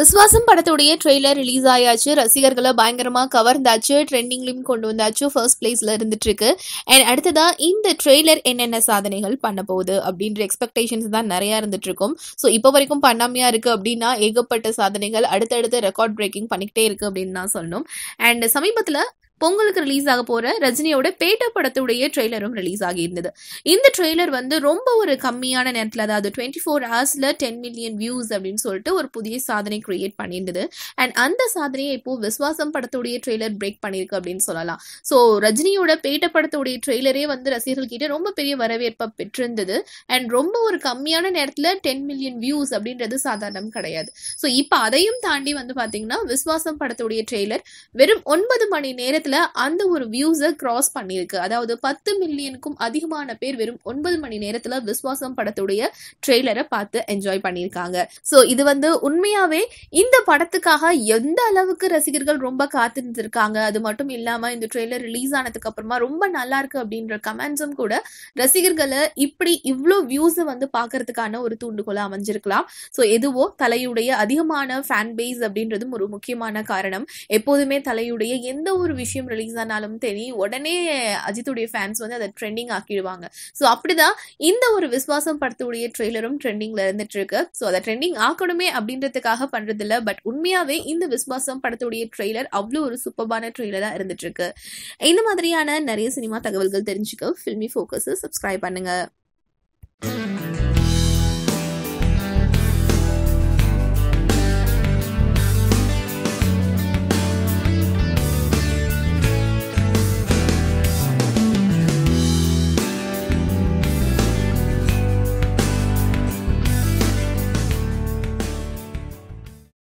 விஸ்வாசம் படத்துடைய trailer release ஆயாச்சு ரசிகர்களை பயங்கரமா கவர்ந்தாச்சு ட்ரெண்டிங்லயும் கொண்டு வந்தாச்சு ஃபர்ஸ்ட் பிளேஸ்ல இருந்துட்டு இருக்கு அண்ட் அடுத்ததா இந்த ட்ரெய்லர் என்னென்ன சாதனைகள் பண்ண போகுது அப்படின்ற எக்ஸ்பெக்டேஷன்ஸ் தான் நிறைய இருந்துட்டு இருக்கும் ஸோ இப்போ வரைக்கும் பண்ணாமையா இருக்கு அப்படின்னா ஏகப்பட்ட சாதனைகள் அடுத்தடுத்து ரெக்கார்ட் பிரேக்கிங் பண்ணிக்கிட்டே இருக்கு அப்படின்னு தான் சொல்லணும் அண்ட் சமீபத்துல பொங்கலுக்கு ரிலீஸ் ஆக போற ரஜினியோட பேட்ட படத்துடைய ட்ரெய்லரும் ரிலீஸ் ஆகியிருந்தது இந்த ட்ரெய்லர் வந்து ரொம்ப ஒரு கம்மியான நேரத்தில் அதாவது டுவெண்ட்டி ஃபோர் ஹவர்ஸில் டென் மில்லியன் வியூஸ் அப்படின்னு சொல்லிட்டு ஒரு புதிய சாதனை கிரியேட் பண்ணியிருந்தது அண்ட் அந்த சாதனையை இப்போ விஸ்வாசம் படத்துடைய ட்ரெய்லர் பிரேக் பண்ணியிருக்கு அப்படின்னு சொல்லலாம் ஸோ ரஜினியோட பேட்ட படத்துடைய ட்ரெய்லரே வந்து ரசிகர்கள் கிட்ட ரொம்ப பெரிய வரவேற்பை பெற்றிருந்தது அண்ட் ரொம்ப ஒரு கம்மியான நேரத்தில் டென் மில்லியன் வியூஸ் அப்படின்றது சாதாரணம் கிடையாது ஸோ இப்போ அதையும் தாண்டி வந்து பார்த்தீங்கன்னா விஸ்வாசம் படத்துடைய ட்ரெய்லர் வெறும் ஒன்பது மணி நேரத்தில் அந்த ஒரு வியூஸை கிராஸ் பண்ணியிருக்கு அதாவது பத்து மில்லியனுக்கும் அதிகமான பேர் வெறும் ஒன்பது மணி நேரத்தில் விஸ்வாசம் படத்துடைய ட்ரெய்லரை பார்த்து என்ஜாய் பண்ணியிருக்காங்க ஸோ இது வந்து உண்மையாவே இந்த படத்துக்காக எந்த அளவுக்கு ரசிகர்கள் ரொம்ப காத்திருந்திருக்காங்க அது மட்டும் இல்லாம இந்த ட்ரெய்லர் ரிலீஸ் ஆனதுக்கு அப்புறமா ரொம்ப நல்லா இருக்கு அப்படின்ற கமெண்ட்ஸும் கூட ரசிகர்களை இப்படி இவ்வளோ வியூஸை வந்து பார்க்கறதுக்கான ஒரு தூண்டுகோலா அமைஞ்சிருக்கலாம் ஸோ எதுவோ தலையுடைய அதிகமான ஃபேன் பேஸ் அப்படின்றதும் ஒரு முக்கியமான காரணம் எப்போதுமே தலையுடைய எந்த ஒரு விஷயம் ரிலீஸ் ஆனாலும் சரி உடனே அஜித்துடைய ஃபேன்ஸ் வந்து அதை ட்ரெண்டிங் ஆக்கிடுவாங்க ஸோ அப்படிதான் இந்த ஒரு விஸ்வாசம் படத்துடைய ட்ரெய்லரும் ட்ரெண்டிங்ல இருந்துட்டு இருக்கு ஸோ அதை ட்ரெண்டிங் ஆக்கணுமே அப்படின்றதுக்காக பண்றது இல்ல பட் உண்மையாவே இந்த விஸ்வாசம் படத்துடைய ட்ரெய்லர் அவ்வளோ ஒரு சூப்பர்பான ட்ரெய்லரா இருந்துட்டு இருக்கு இந்த மாதிரியான நிறைய சினிமா தகவல்கள் தெரிஞ்சுக்க ஃபில்மி ஃபோக்கஸ் சப்ஸ்கிரைப் பண்ணுங்க